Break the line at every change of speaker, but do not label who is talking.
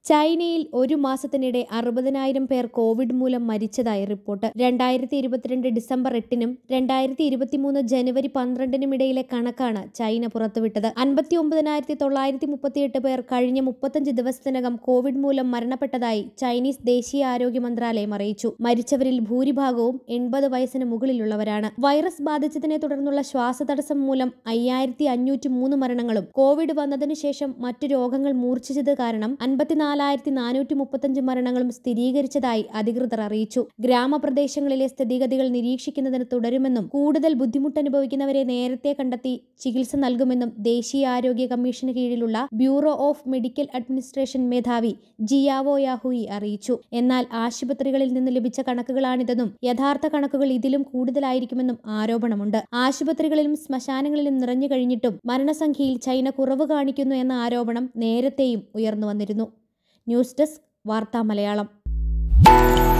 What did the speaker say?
ചൈനയിൽ ഒരു മാസത്തിനിടെ അറുപതിനായിരം പേർ കോവിഡ് മൂലം മരിച്ചതായി റിപ്പോർട്ട് രണ്ടായിരത്തി ഇരുപത്തിരണ്ട് ഡിസംബർ എട്ടിനും രണ്ടായിരത്തി ഇരുപത്തിമൂന്ന് ജനുവരി പന്ത്രണ്ടിനും ഇടയിലെ കണക്കാണ് ചൈന പുറത്തുവിട്ടത് അൻപത്തി ഒമ്പതിനായിരത്തി തൊള്ളായിരത്തി മുപ്പത്തിയെട്ട് പേർ കഴിഞ്ഞ മുപ്പത്തഞ്ച് ദിവസത്തിനകം കോവിഡ് മൂലം മരണപ്പെട്ടതായി ചൈനീസ് ദേശീയ ആരോഗ്യ മന്ത്രാലയം അറിയിച്ചു മരിച്ചവരിൽ ഭൂരിഭാഗവും എൺപത് വയസ്സിന് മുകളിലുള്ളവരാണ് വൈറസ് ബാധിച്ചതിനെ തുടർന്നുള്ള ശ്വാസതടസ്സം മൂലം അയ്യായിരത്തി അഞ്ഞൂറ്റി മൂന്ന് മരണങ്ങളും കോവിഡ് വന്നതിനു ശേഷം മറ്റു രോഗങ്ങൾ മൂർച്ഛിച്ചത് കാരണം അൻപത്തിനാലായിരത്തി നാനൂറ്റി മുപ്പത്തഞ്ച് മരണങ്ങളും സ്ഥിരീകരിച്ചതായി അധികൃതർ അറിയിച്ചു ഗ്രാമപ്രദേശങ്ങളിലെ സ്ഥിതിഗതികൾ നിരീക്ഷിക്കുന്നതിന് തുടരുമെന്നും കൂടുതൽ ബുദ്ധിമുട്ടനുഭവിക്കുന്നവരെ നേരത്തെ കണ്ടെത്തി ചികിത്സ നൽകുമെന്നും ദേശീയ ആരോഗ്യ കമ്മീഷന് കീഴിലുള്ള ബ്യൂറോ ഓഫ് മെഡിക്കൽ അഡ്മിനിസ്ട്രേഷൻ മേധാവി ജിയാവോ യാഹുയി അറിയിച്ചു എന്നാൽ ആശുപത്രികളിൽ നിന്ന് ലഭിച്ച കണക്കുകളാണിതെന്നും യഥാർത്ഥ കണക്കുകൾ ഇതിലും കൂടുതലായിരിക്കുമെന്നും ആരോപണമുണ്ട് ആശുപത്രികളിലും ശ്മശാനങ്ങളിലും നിറഞ്ഞു കഴിഞ്ഞിട്ടും മരണസംഖ്യയിൽ ചൈന കുറവ് കാണിക്കുന്നു എന്ന ആരോപണം നേരത്തെയും ഉയർന്നു വന്നിരുന്നു ന്യൂസ് ഡെസ്ക് വാർത്താ മലയാളം